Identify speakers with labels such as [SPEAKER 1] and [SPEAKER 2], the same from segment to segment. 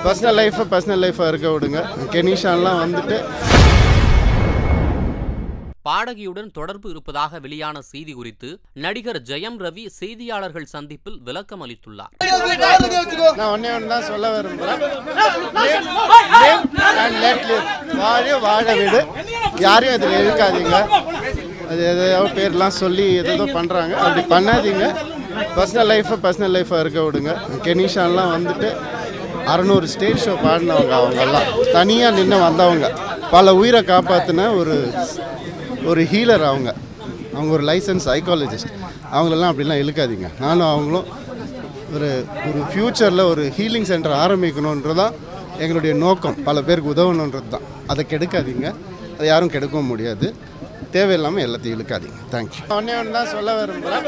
[SPEAKER 1] personal லைஃப்பை personal லைஃபாக இருக்க விடுங்க கெனிஷான்லாம் வந்துட்டு
[SPEAKER 2] பாடகியுடன் தொடர்பு இருப்பதாக வெளியான செய்தி குறித்து நடிகர் ஜெயம் ரவி செய்தியாளர்கள் சந்திப்பில் விளக்கம் அளித்துள்ளார்
[SPEAKER 1] நான் ஒன்றே ஒன்று தான் சொல்ல விரும்புகிறேன் வாழ வாழ வீடு யாரையும் அதில் இழுக்காதீங்க அது எதையோ பேர்லாம் சொல்லி எதோ பண்ணுறாங்க அப்படி பண்ணாதீங்க பர்சனல் லைஃப்பை பர்சனல் லைஃபாக இருக்க விடுங்க கெனிஷான்லாம் வந்துட்டு அறநூறு ஸ்டேஜ் ஷோ பாடினவங்க அவங்கெல்லாம் தனியாக நின்று வந்தவங்க பல உயிரை காப்பாற்றின ஒரு ஒரு ஹீலர் அவங்க அவங்க ஒரு லைசன்ஸ் சைக்காலஜிஸ்ட் அவங்களெல்லாம் அப்படிலாம் இழுக்காதீங்க நானும் அவங்களும் ஒரு ஒரு ஃப்யூச்சரில் ஒரு ஹீலிங் சென்டர் ஆரம்பிக்கணுன்றதான் எங்களுடைய நோக்கம் பல பேருக்கு உதவணுன்றது தான் அதை கெடுக்காதீங்க அதை யாரும் கெடுக்கவும் முடியாது தேவையில்லாமல் எல்லாத்தையும் இழுக்காதீங்க தேங்க்யூ ஒன்றே ஒன்று தான் சொல்ல விரும்புகிறேன்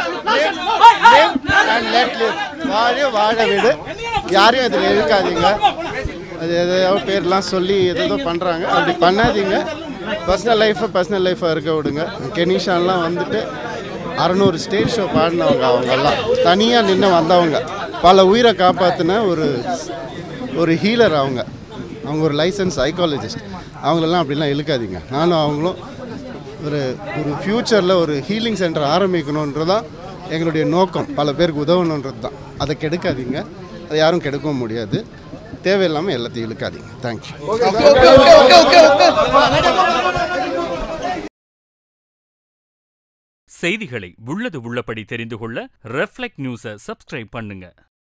[SPEAKER 1] வாழ வாழ வீடு யாரையும் அதில் இழுக்காதீங்க அது எதையோ பேர்லாம் சொல்லி எதோ பண்ணுறாங்க அப்படி பண்ணாதீங்க பர்சனல் லைஃப்பை பர்சனல் லைஃபாக இருக்க விடுங்க கெனிஷான்லாம் வந்துட்டு அறநூறு ஸ்டேஜ் ஷோ பாடினவங்க அவங்கெல்லாம் தனியாக நின்று வந்தவங்க பல உயிரை காப்பாற்றின ஒரு ஒரு ஹீலர் அவங்க அவங்க ஒரு லைசன்ஸ் சைக்காலஜிஸ்ட் அவங்களெல்லாம் அப்படிலாம் இழுக்காதீங்க நானும் அவங்களும் ஒரு ஒரு ஃப்யூச்சரில் ஒரு ஹீலிங் சென்டர் ஆரம்பிக்கணுன்றதான் எங்களுடைய நோக்கம் பல பேருக்கு உதவணுன்றது தான் அதை கெடுக்காதீங்க அதை யாரும் கெடுக்கவும் முடியாது தேவையில்லாமல் எல்லாத்தையும் இழுக்காதீங்க தேங்க்யூ
[SPEAKER 3] செய்திகளை உள்ளது உள்ளபடி தெரிந்து கொள்ள ரெஃப்ளெக்ட் நியூஸை சப்ஸ்கிரைப் பண்ணுங்க